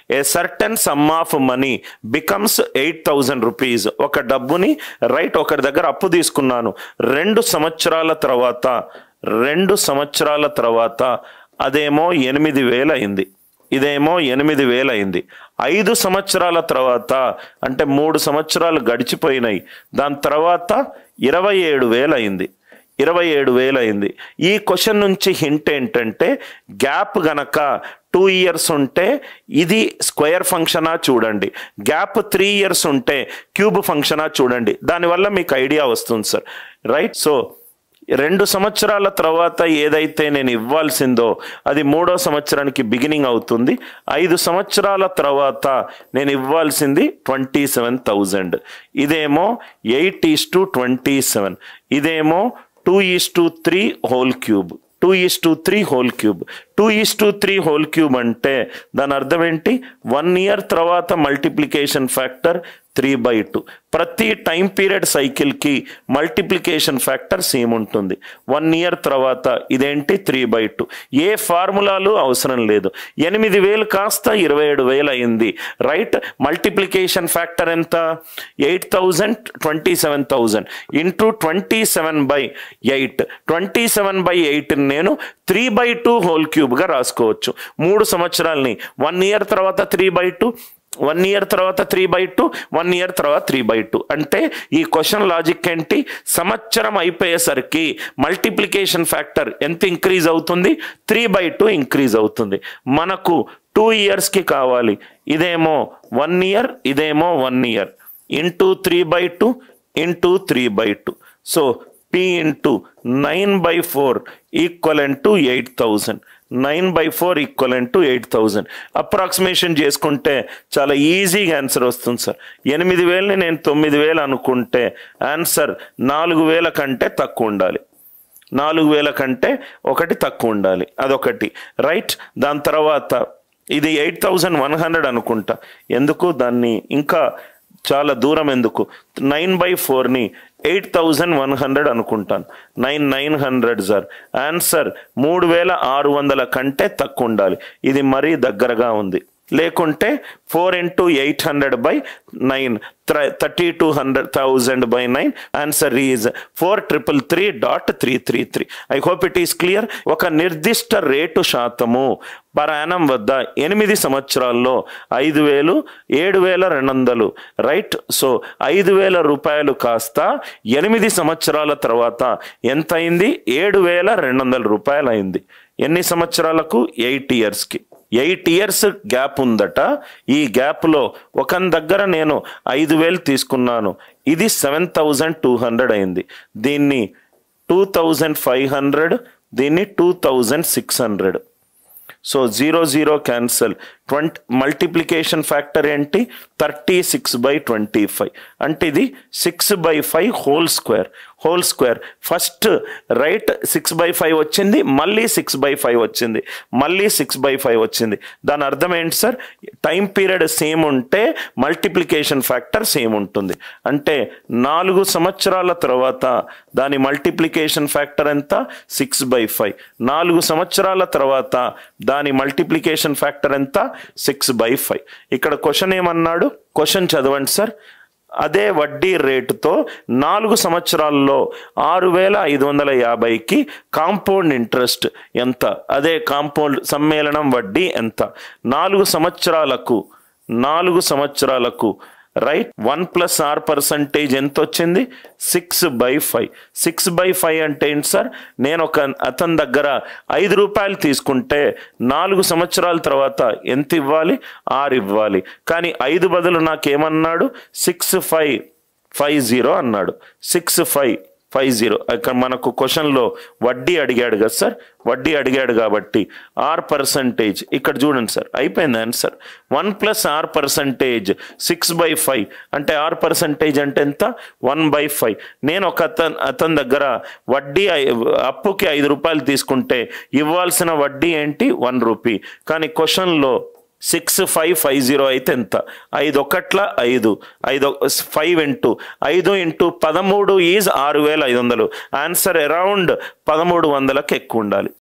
A certain sum of money becomes eight thousand rupees ఒక డబ్బుని right ఒకరి దగ్గర అప్పు తీసుకున్నాను రెండు సంవత్సరాల తర్వాత రెండు సంవత్సరాల తర్వాత అదేమో ఎనిమిది వేలు అయింది ఇదేమో ఎనిమిది వేలు అయింది ఐదు సంవత్సరాల తర్వాత అంటే మూడు సంవత్సరాలు గడిచిపోయినాయి దాని తర్వాత ఇరవై ఏడు వేలు అయింది ఇరవై ఏడు వేలు అయింది ఈ క్వశ్చన్ నుంచి హింట్ ఏంటంటే గ్యాప్ గనక టూ ఇయర్స్ ఉంటే ఇది స్క్వేర్ ఫంక్షనా చూడండి గ్యాప్ త్రీ ఇయర్స్ ఉంటే క్యూబ్ ఫంక్షనా చూడండి దానివల్ల మీకు ఐడియా వస్తుంది సార్ రైట్ సో రెండు సంవత్సరాల తర్వాత ఏదైతే నేను ఇవ్వాల్సిందో అది మూడో సంవత్సరానికి బిగినింగ్ అవుతుంది ఐదు సంవత్సరాల తర్వాత నేను ఇవ్వాల్సింది ట్వంటీ సెవెన్ థౌజండ్ ఇదేమో eight is to twenty seven ఇదేమో two is to three whole cube two is to three whole cube two is to three whole cube అంటే దాని అర్థం ఏంటి వన్ ఇయర్ తర్వాత multiplication factor three by two ప్రతి time period సైకిల్కి multiplication factor same ఉంటుంది one year తర్వాత ఇదేంటి త్రీ బై టూ ఏ ఫార్ములాలు అవసరం లేదు ఎనిమిది వేలు కాస్త ఇరవై ఏడు వేలు అయింది రైట్ మల్టిప్లికేషన్ ఫ్యాక్టర్ ఎంత eight thousand twenty seven thousand into twenty seven by eight twenty seven by eight నేను త్రీ బై టూ హోల్ క్యూబ్గా రాసుకోవచ్చు మూడు సంవత్సరాలని వన్ ఇయర్ తర్వాత three by two one year తర్వాత three by two one year తర్వాత three by two అంటే ఈ క్వశ్చన్ లాజిక్ ఏంటి సంవత్సరం అయిపోయేసరికి మల్టిప్లికేషన్ ఫ్యాక్టర్ ఎంత ఇంక్రీజ్ అవుతుంది త్రీ బై టూ ఇంక్రీజ్ అవుతుంది మనకు టూ ఇయర్స్కి కావాలి ఇదేమో వన్ ఇయర్ ఇదేమో one year into three by two into three by two so P into nine by four equal to eight thousand nine by four equal to eight thousand approximation చేసుకుంటే చాలా ఈజీగా answer వస్తుంది sir ఎనిమిది వేలని నేను తొమ్మిది వేలు అనుకుంటే ఆన్సర్ నాలుగు వేల కంటే తక్కువ ఉండాలి నాలుగు వేల కంటే ఒకటి తక్కువ ఉండాలి అదొకటి రైట్ దాని తర్వాత ఇది ఎయిట్ థౌజండ్ వన్ హండ్రెడ్ అనుకుంటా ఎందుకు దాన్ని ఇంకా చాలా దూరం ఎందుకు నైన్ బై ఫోర్ని ఎయిట్ థౌజండ్ వన్ హండ్రెడ్ అనుకుంటాను nine nine hundred sir answer మూడు వేల ఆరు వందల కంటే తక్కువ ఉండాలి ఇది మరీ దగ్గరగా ఉంది లేకుంటే four into eight hundred by nine thirty two hundred thousand by nine answer is four triple three dot three three three I hope it is clear ఒక నిర్దిష్ట రేటు శాతము పరాణం వద్ద ఎనిమిది సంవత్సరాల్లో ఐదు వేలు ఏడు వేల రెండు వందలు రైట్ సో ఐదు వేల రూపాయలు కాస్త ఎనిమిది సంవత్సరాల తర్వాత ఎంత అయింది ఏడు వేల రెండు వందల రూపాయలు అయింది ఎన్ని సంవత్సరాలకు ఎయిట్ ఇయర్స్కి ఎయిట్ ఇయర్స్ గ్యాప్ ఉందట ఈ గ్యాప్లో ఒకని దగ్గర నేను ఐదు వేలు తీసుకున్నాను ఇది సెవెన్ థౌజండ్ టూ హండ్రెడ్ అయింది దీన్ని టూ థౌజండ్ ఫైవ్ హండ్రెడ్ దీన్ని two thousand six hundred so zero zero cancel twenty multiplication factor ఏంటి thirty six by twenty five అంటే ఇది six by five whole square whole square first right six by five వచ్చింది మళ్ళీ six by five వచ్చింది మళ్ళీ six by five వచ్చింది దాని అర్థం ఏంటి సార్ టైం పీరియడ్ సేమ్ ఉంటే మల్టిప్లికేషన్ ఫ్యాక్టర్ సేమ్ ఉంటుంది అంటే నాలుగు సంవత్సరాల తర్వాత దాని మల్టిప్లికేషన్ ఫ్యాక్టర్ ఎంత సిక్స్ బై ఫైవ్ నాలుగు సంవత్సరాల తర్వాత దాని మల్టిప్లికేషన్ ఫ్యాక్టర్ ఎంత సిక్స్ బై ఫైవ్ ఇక్కడ క్వశ్చన్ ఏమన్నాడు క్వశ్చన్ చదవండి సార్ అదే వడ్డీ రేటుతో నాలుగు సంవత్సరాల్లో ఆరు వేల ఐదు వందల యాభైకి కాంపౌండ్ ఇంట్రెస్ట్ ఎంత అదే కాంపౌండ్ సమ్మేళనం వడ్డీ ఎంత నాలుగు సంవత్సరాలకు నాలుగు సంవత్సరాలకు right one plus R percentage ఎంత వచ్చింది six by five six by five అంటే ఏంటి సార్ నేను ఒక అతని దగ్గర ఐదు రూపాయలు తీసుకుంటే నాలుగు సంవత్సరాల తర్వాత ఎంత ఇవ్వాలి ఆరు ఇవ్వాలి కానీ ఐదు బదులు నాకేమన్నాడు సిక్స్ ఫైవ్ ఫైవ్ జీరో అన్నాడు సిక్స్ ఫైవ్ ఫైవ్ జీరో ఇక్కడ మనకు క్వశ్చన్లో వడ్డీ అడిగాడు కదా సార్ వడ్డీ అడిగాడు కాబట్టి ఆర్ పర్సంటేజ్ ఇక్కడ చూడండి సార్ అయిపోయింది answer one plus R percentage six by five అంటే ఆర్ పర్సంటేజ్ అంటే ఎంత వన్ బై ఫైవ్ నేను ఒక అతను అతని దగ్గర వడ్డీ ఐ- అప్పుకి ఐదు రూపాయలు తీసుకుంటే ఇవ్వాల్సిన వడ్డీ ఏంటి వన్ రూపీ కానీ క్వశ్చన్లో సిక్స్ ఫైవ్ ఫైవ్ జీరో అయితే ఎంత ఐదు ఒకట్ల ఐదు ఐదు ఫైవ్ ఇంటూ ఐదు ఇంటూ పదమూడు ఈజ్ ఆరు వేల ఐదు వందలు ఆన్సర్ అరౌండ్ పదమూడు వందలకు ఎక్కువ ఉండాలి